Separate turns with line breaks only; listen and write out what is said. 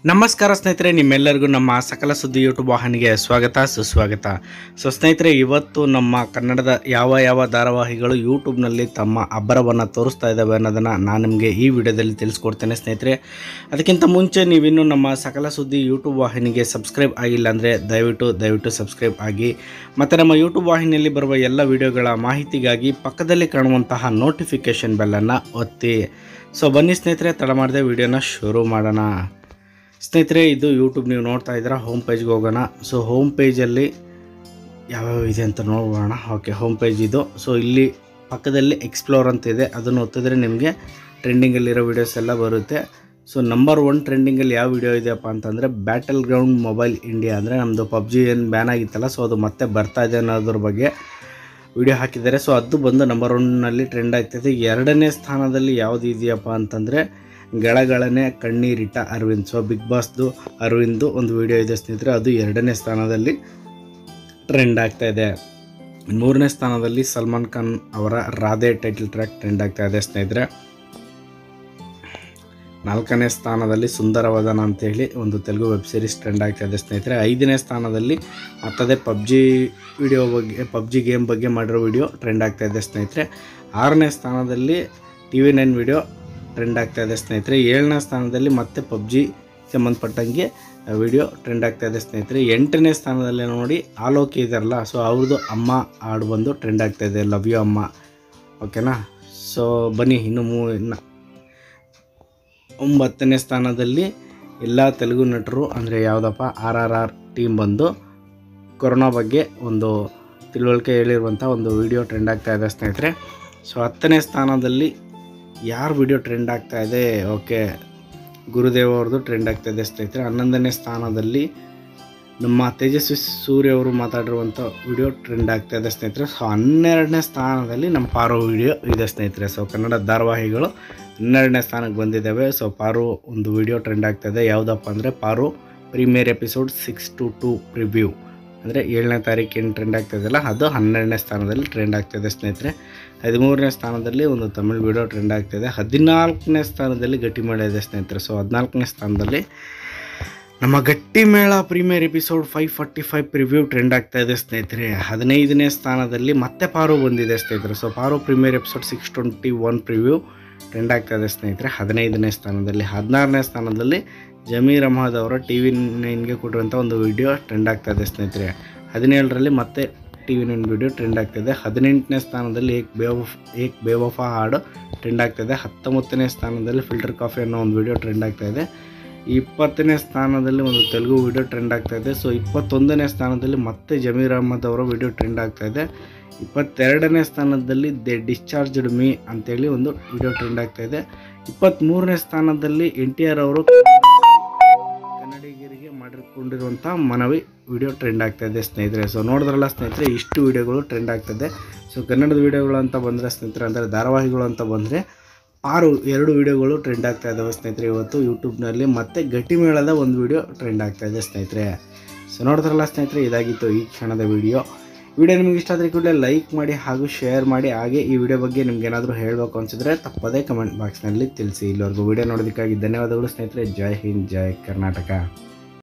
ನಮಸ್ಕಾರ ಸ್ನೇಹಿತರೆ ನಿಮ್ಮೆಲ್ಲರಿಗೂ ನಮ್ಮ ಸಕಲ ಸುದ್ದಿ ಯೂಟ್ಯೂಬ್ ವಾಹಿನಿಗೆ ಸ್ವಾಗತ ಸುಸ್ವಾಗತ ಸೊ ಸ್ನೇಹಿತರೆ ಇವತ್ತು ನಮ್ಮ ಕನ್ನಡದ ಯಾವ ಯಾವ ಧಾರಾವಾಹಿಗಳು ಯೂಟ್ಯೂಬ್ನಲ್ಲಿ ತಮ್ಮ ಅಬ್ಬರವನ್ನು ತೋರಿಸ್ತಾ ಇದ್ದಾವೆ ಅನ್ನೋದನ್ನು ನಾನು ನಿಮಗೆ ಈ ವಿಡಿಯೋದಲ್ಲಿ ತಿಳಿಸ್ಕೊಡ್ತೇನೆ ಸ್ನೇಹಿತರೆ ಅದಕ್ಕಿಂತ ಮುಂಚೆ ನೀವಿನ್ನೂ ನಮ್ಮ ಸಕಲ ಸುದ್ದಿ ಯೂಟ್ಯೂಬ್ ವಾಹಿನಿಗೆ ಸಬ್ಸ್ಕ್ರೈಬ್ ಆಗಿಲ್ಲ ಅಂದರೆ ದಯವಿಟ್ಟು ದಯವಿಟ್ಟು ಸಬ್ಸ್ಕ್ರೈಬ್ ಆಗಿ ಮತ್ತು ನಮ್ಮ ಯೂಟ್ಯೂಬ್ ವಾಹಿನಿಯಲ್ಲಿ ಬರುವ ಎಲ್ಲ ವಿಡಿಯೋಗಳ ಮಾಹಿತಿಗಾಗಿ ಪಕ್ಕದಲ್ಲಿ ಕಾಣುವಂತಹ ನೋಟಿಫಿಕೇಷನ್ ಬೆಲ್ಲನ್ನು ಒತ್ತಿ ಸೊ ಬನ್ನಿ ಸ್ನೇಹಿತರೆ ತಡ ಮಾಡದೆ ವಿಡಿಯೋನ ಶುರು ಮಾಡೋಣ ಸ್ನೇಹಿತರೆ ಇದು ಯೂಟ್ಯೂಬ್ ನೀವು ನೋಡ್ತಾ ಇದ್ದೀರಾ ಹೋಮ್ ಪೇಜ್ಗೆ ಹೋಗೋಣ ಸೊ ಹೋಮ್ ಪೇಜಲ್ಲಿ ಯಾವ್ಯಾವ ಇದೆ ಅಂತ ನೋಡೋಣ ಓಕೆ ಹೋಮ್ ಪೇಜ್ ಇದು ಸೊ ಇಲ್ಲಿ ಪಕ್ಕದಲ್ಲಿ ಎಕ್ಸ್ಪ್ಲೋರ್ ಅಂತ ಇದೆ ಅದನ್ನು ಒತ್ತಿದ್ರೆ ನಿಮಗೆ ಟ್ರೆಂಡಿಂಗಲ್ಲಿರೋ ವೀಡಿಯೋಸ್ ಎಲ್ಲ ಬರುತ್ತೆ ಸೊ ನಂಬರ್ ಒನ್ ಟ್ರೆಂಡಿಂಗಲ್ಲಿ ಯಾವ ವಿಡಿಯೋ ಇದೆಯಪ್ಪ ಅಂತಂದರೆ ಬ್ಯಾಟಲ್ ಗ್ರೌಂಡ್ ಮೊಬೈಲ್ ಇಂಡಿಯಾ ಅಂದರೆ ನಮ್ಮದು ಪಬ್ಜಿ ಏನು ಬ್ಯಾನ್ ಆಗಿತ್ತಲ್ಲ ಸೊ ಅದು ಮತ್ತೆ ಬರ್ತಾ ಇದೆ ಅನ್ನೋದ್ರ ಬಗ್ಗೆ ವಿಡಿಯೋ ಹಾಕಿದ್ದಾರೆ ಸೊ ಅದು ಬಂದು ನಂಬರ್ ಒನ್ನಲ್ಲಿ ಟ್ರೆಂಡ್ ಆಗ್ತೈತೆ ಎರಡನೇ ಸ್ಥಾನದಲ್ಲಿ ಯಾವುದು ಇದೆಯಪ್ಪ ಅಂತಂದರೆ ಗಳಗಳನೆ ಕಣ್ಣೀರಿಟ್ಟ ಅರವಿಂದ್ ಸೊ ಬಿಗ್ ಬಾಸ್ದು ಅರವಿಂದು ಒಂದು ವಿಡಿಯೋ ಇದೆ ಸ್ನೇಹಿತರೆ ಅದು ಎರಡನೇ ಸ್ಥಾನದಲ್ಲಿ ಟ್ರೆಂಡ್ ಆಗ್ತಾ ಇದೆ ಮೂರನೇ ಸ್ಥಾನದಲ್ಲಿ ಸಲ್ಮಾನ್ ಖಾನ್ ಅವರ ರಾಧೆ ಟೈಟಲ್ ಟ್ರ್ಯಾಕ್ ಟ್ರೆಂಡ್ ಆಗ್ತಾ ಇದೆ ಸ್ನೇಹಿತರೆ ನಾಲ್ಕನೇ ಸ್ಥಾನದಲ್ಲಿ ಸುಂದರವದನ ಅಂತೇಳಿ ಒಂದು ತೆಲುಗು ವೆಬ್ ಸೀರೀಸ್ ಟ್ರೆಂಡ್ ಆಗ್ತಾ ಇದೆ ಸ್ನೇಹಿತರೆ ಐದನೇ ಸ್ಥಾನದಲ್ಲಿ ಮತ್ತದೇ ಪಬ್ಜಿ ವಿಡಿಯೋ ಬಗ್ಗೆ ಪಬ್ಜಿ ಗೇಮ್ ಬಗ್ಗೆ ಮಾಡಿರೋ ವಿಡಿಯೋ ಟ್ರೆಂಡ್ ಆಗ್ತಾ ಇದೆ ಸ್ನೇಹಿತರೆ ಆರನೇ ಸ್ಥಾನದಲ್ಲಿ T V nine video trend ಆಗ್ತಾ ಇದೆ ಸ್ನೇಹಿತರೆ ಏಳನೇ ಸ್ಥಾನದಲ್ಲಿ ಮತ್ತೆ ಪಬ್ಜಿ ಸಂಬಂಧಪಟ್ಟಂಗೆ ವಿಡಿಯೋ ಟ್ರೆಂಡ್ ಆಗ್ತಾ ಇದೆ ಸ್ನೇಹಿತರೆ ಎಂಟನೇ ಸ್ಥಾನದಲ್ಲಿ ನೋಡಿ ಆಲೋಕಿ ಇದಾರಲ್ಲ ಸೊ ಅವ್ರದ್ದು ಅಮ್ಮ ಹಾಡು ಬಂದು ಟ್ರೆಂಡ್ ಆಗ್ತಾ ಇದೆ ಲವ್ ಯು ಅಮ್ಮ ಓಕೆನಾ ಸೊ ಬನ್ನಿ ಇನ್ನು ಮೂ ಇನ್ನು ಒಂಬತ್ತನೇ ಸ್ಥಾನದಲ್ಲಿ ಎಲ್ಲ ತೆಲುಗು ನಟರು ಅಂದರೆ ಯಾವುದಪ್ಪ ಆರ್ ಆರ್ ಆರ್ ಟೀಮ್ ಬಂದು ಕೊರೋನಾ ಬಗ್ಗೆ ಒಂದು ತಿಳುವಳಿಕೆ ಹೇಳಿರುವಂಥ ಒಂದು ವಿಡಿಯೋ ಟ್ರೆಂಡ್ ಆಗ್ತಾ ಇದೆ ಸ್ನೇಹಿತರೆ ಸೊ ಹತ್ತನೇ ಸ್ಥಾನದಲ್ಲಿ ಯಾರು ವಿಡಿಯೋ ಟ್ರೆಂಡ್ ಆಗ್ತಾ ಇದೆ ಓಕೆ ಗುರುದೇವ್ ಅವ್ರದ್ದು ಟ್ರೆಂಡ್ ಆಗ್ತಾ ಇದೆ ಸ್ನೇಹಿತರೆ ಹನ್ನೊಂದನೇ ಸ್ಥಾನದಲ್ಲಿ ನಮ್ಮ ತೇಜಸ್ವಿ ಸೂರ್ಯ ಅವರು ಮಾತಾಡಿರುವಂಥ ವಿಡಿಯೋ ಟ್ರೆಂಡ್ ಆಗ್ತಾ ಇದೆ ಸ್ನೇಹಿತರೆ ಸೊ ಹನ್ನೆರಡನೇ ಸ್ಥಾನದಲ್ಲಿ ನಮ್ಮ ಪಾರು ವಿಡಿಯೋ ಇದೆ ಸ್ನೇಹಿತರೆ ಸೊ ಕನ್ನಡ ಧಾರಾವಾಹಿಗಳು ಹನ್ನೆರಡನೇ ಸ್ಥಾನಕ್ಕೆ ಬಂದಿದ್ದಾವೆ ಸೊ ಪಾರು ಒಂದು ವಿಡಿಯೋ ಟ್ರೆಂಡ್ ಆಗ್ತಾ ಇದೆ ಯಾವುದಪ್ಪ ಅಂದರೆ Paaru premiere episode six two two preview ಅಂದರೆ ಏಳನೇ ತಾರೀಕು ಏನು ಟ್ರೆಂಡ್ ಆಗ್ತಾಯಿದೆಯಲ್ಲ ಅದು ಹನ್ನೆರಡನೇ ಸ್ಥಾನದಲ್ಲಿ ಟ್ರೆಂಡ್ ಆಗ್ತಾಯಿದೆ ಸ್ನೇಹಿತರೆ ಹದಿಮೂರನೇ ಸ್ಥಾನದಲ್ಲಿ ಒಂದು ತಮಿಳ್ ವಿಡಿಯೋ ಟ್ರೆಂಡ್ ಆಗ್ತಾಯಿದೆ ಹದಿನಾಲ್ಕನೇ ಸ್ಥಾನದಲ್ಲಿ ಗಟ್ಟಿಮೇಳ ಇದೆ ಸ್ನೇಹಿತರೆ ಸೊ ಹದಿನಾಲ್ಕನೇ ಸ್ಥಾನದಲ್ಲಿ ನಮ್ಮ Gattimela premiere episode five forty five preview trend ಆಗ್ತಾ ಇದೆ ಸ್ನೇಹಿತರೆ ಹದಿನೈದನೇ ಸ್ಥಾನದಲ್ಲಿ ಮತ್ತೆ ಪಾರು ಬಂದಿದೆ ಸ್ನೇಹಿತರೆ so Paaru premiere episode six twenty one preview trend ಆಗ್ತಾ ಇದೆ ಸ್ನೇಹಿತರೆ ಹದಿನೈದನೇ ಸ್ಥಾನದಲ್ಲಿ ಹದಿನಾರನೇ ಸ್ಥಾನದಲ್ಲಿ ಜಮೀರ್ ಅಹಮದ್ ಅವರ ಟಿ ವಿ ನೈನ್ಗೆ ಕೊಟ್ಟಿರುವಂಥ ಒಂದು ವಿಡಿಯೋ ಟ್ರೆಂಡ್ ಆಗ್ತಾ ಇದೆ ಸ್ನೇಹಿತರೆ ಹದಿನೇಳರಲ್ಲಿ ಮತ್ತೆ T V nine video trend ಆಗ್ತಾಯಿದೆ ಹದಿನೆಂಟನೇ ಸ್ಥಾನದಲ್ಲಿ ಏಕ್ ಬೇವಫ್ ಏಕ್ ಬೇವಫಾ ಹಾಡು ಟ್ರೆಂಡ್ ಆಗ್ತಾಯಿದೆ ಹತ್ತೊಂಬತ್ತನೇ ಸ್ಥಾನದಲ್ಲಿ ಫಿಲ್ಟರ್ ಕಾಫಿ ಅನ್ನೋ ಒಂದು ವಿಡಿಯೋ ಟ್ರೆಂಡ್ ಆಗ್ತಾಯಿದೆ ಇಪ್ಪತ್ತನೇ ಸ್ಥಾನದಲ್ಲಿ ಒಂದು ತೆಲುಗು ವಿಡಿಯೋ ಟ್ರೆಂಡ್ ಆಗ್ತಾಯಿದೆ ಸೊ ಇಪ್ಪತ್ತೊಂದನೇ ಸ್ಥಾನದಲ್ಲಿ ಮತ್ತೆ ಜಮೀರ್ ಅಹಮದ್ ಅವರ ವಿಡಿಯೋ ಟ್ರೆಂಡ್ ಆಗ್ತಾಯಿದೆ ಇಪ್ಪತ್ತೆರಡನೇ ಸ್ಥಾನದಲ್ಲಿ ದೆ ಡಿಸ್ಚಾರ್ಜ್ಡ್ ಮೀ ಅಂತೇಳಿ ಒಂದು ವಿಡಿಯೋ ಟ್ರೆಂಡ್ ಆಗ್ತಾಯಿದೆ ಇಪ್ಪತ್ತ್ಮೂರನೇ ಸ್ಥಾನದಲ್ಲಿ ಎನ್ ಟಿ ಆರ್ ಅವರು ಕನ್ನಡಿಗರಿಗೆ ಮಾಡಿಕೊಂಡಿರುವಂಥ ಮನವಿ ವಿಡಿಯೋ ಟ್ರೆಂಡ್ ಆಗ್ತಾ ಇದೆ ಸ್ನೇಹಿತರೆ ಸೊ ನೋಡಿದ್ರಲ್ಲ ಸ್ನೇಹಿತರೆ ಇಷ್ಟು ವಿಡಿಯೋಗಳು ಟ್ರೆಂಡ್ ಆಗ್ತದೆ ಸೊ ಕನ್ನಡದ ವಿಡಿಯೋಗಳು ಅಂತ ಬಂದರೆ ಸ್ನೇಹಿತರೆ ಅಂದರೆ ಧಾರಾವಾಹಿಗಳು ಅಂತ ಬಂದರೆ ಆರು ಎರಡು ವಿಡಿಯೋಗಳು ಟ್ರೆಂಡ್ ಆಗ್ತಾ ಇದ್ದಾವೆ ಸ್ನೇಹಿತರೆ ಇವತ್ತು ಯೂಟ್ಯೂಬ್ನಲ್ಲಿ ಮತ್ತು ಗಟ್ಟಿಮೇಳದ ಒಂದು ವಿಡಿಯೋ ಟ್ರೆಂಡ್ ಆಗ್ತಾ ಇದೆ ಸ್ನೇಹಿತರೆ ಸೊ ನೋಡಿದ್ರಲ್ಲ ಸ್ನೇಹಿತರೆ ಇದಾಗಿತ್ತು ಈ ಕ್ಷಣದ ವಿಡಿಯೋ ವಿಡಿಯೋ ನಿಮಗೆ ಇಷ್ಟ ಆದರೆ ಕೂಡಲೇ ಲೈಕ್ ಮಾಡಿ ಹಾಗೂ ಶೇರ್ ಮಾಡಿ ಹಾಗೆ ಈ ವಿಡಿಯೋ ಬಗ್ಗೆ ನಿಮ್ಗೆ ಏನಾದರೂ ಹೇಳಬೇಕು ಅನಿಸಿದ್ರೆ ತಪ್ಪದೇ ಕಮೆಂಟ್ ಬಾಕ್ಸ್ನಲ್ಲಿ ತಿಳಿಸಿ ಇಲ್ಲಿವರೆಗೂ ವಿಡಿಯೋ ನೋಡೋದಕ್ಕಾಗಿ ಧನ್ಯವಾದಗಳು ಸ್ನೇಹಿತರೆ ಜೈ ಹಿಂದ್ ಜೈ ಕರ್ನಾಟಕ